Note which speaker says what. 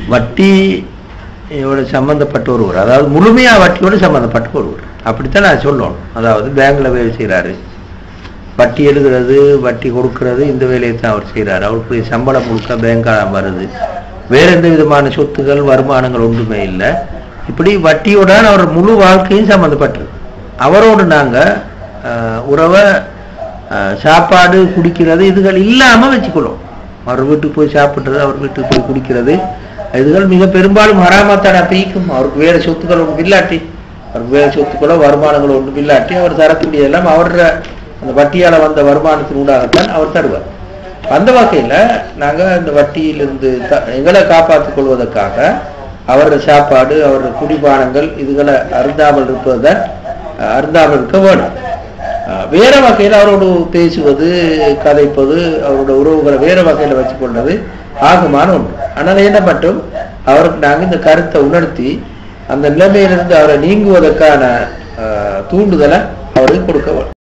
Speaker 1: வட்டியோட சம்பந்தப்பட்ட ஒருவர் அதாவது முழுமையா வட்டியோட சம்பந்தப்பட்ட ஒருவர் அப்படித்தான் நான் சொல்லணும் அதாவது பேங்க்ல வேலை செய்கிறாரு வட்டி எழுதுறது வட்டி கொடுக்கறது இந்த வேலையை தான் அவர் செய்கிறார் அவருக்கு சம்பளம் முழுக்க பேங்காக வருது வேற எந்த விதமான சொத்துகள் வருமானங்கள் ஒன்றுமே இல்லை இப்படி வட்டியோட அவர் முழு வாழ்க்கையும் சம்மந்தப்பட்டிருக்கு அவரோடு நாங்க ஆஹ், உறவை ஆஹ், சாப்பாடு குடிக்கிறது இதுகள் இல்லாம வச்சுக்கொள்ளும் அவர் வீட்டுக்கு போய் சாப்பிடுறது அவர் வீட்டுக்கு போய் குடிக்கிறது இதுகள் மிக பெரும்பாலும் ஹராமத்தான பீக்கும் அவருக்கு வேற சொத்துக்கள் ஒன்றும் இல்லாட்டி அவருக்கு வேற சொத்துக்களோ வருமானங்களோ ஒன்றும் இல்லாட்டி அவர் தரக்கூடிய எல்லாம் அவர அந்த வட்டியால வந்த வருமானத்தின் ஊடாகத்தான் அவர் தருவார் அந்த வகையில நாங்க இந்த வட்டியிலிருந்து த- எங்களை காப்பாற்றிக் கொள்வதற்காக அவர் சாப்பாடு அவர் குடிபானங்கள் இதுகளை அருந்தாமல் இருப்பதை அஹ், அருந்தாமல் இருக்க வேணும் அஹ், வேற வகையில் அவரோடு பேசுவது கதைப்பது அவரோட உறவுகளை வேற வகையில வச்சுக்கொள்வது ஆகுமான ஒன்று ஆனால் என்ன மட்டும் அவருக்கு நாங்க இந்த கருத்தை உணர்த்தி அந்த நிலைமையிலிருந்து அவரை நீங்குவதற்கான அஹ், தூண்டுதலை அவருக்கு கொடுக்க வேண்டும்